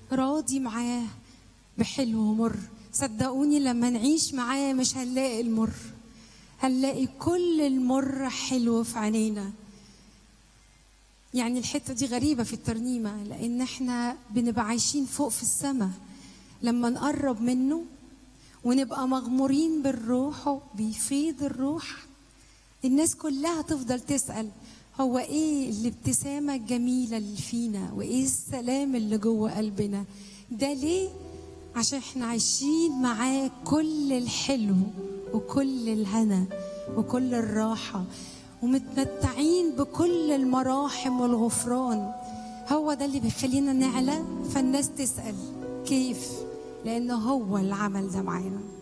راضي معاه بحلو ومر صدقوني لما نعيش معاه مش هنلاقي المر هنلاقي كل المر حلو في عينينا يعني الحتة دي غريبة في الترنيمة لأن احنا بنبقى عايشين فوق في السماء لما نقرب منه ونبقى مغمورين بالروح بيفيض الروح الناس كلها تفضل تسأل هو ايه الابتسامة الجميلة اللي فينا وايه السلام اللي جوه قلبنا ده ليه عشان احنا عايشين معاه كل الحلو وكل الهنا وكل الراحة ومتمتعين بكل المراحم والغفران هو ده اللي بيخلينا نعلى فالناس تسأل كيف لأنه هو اللي عمل ده معانا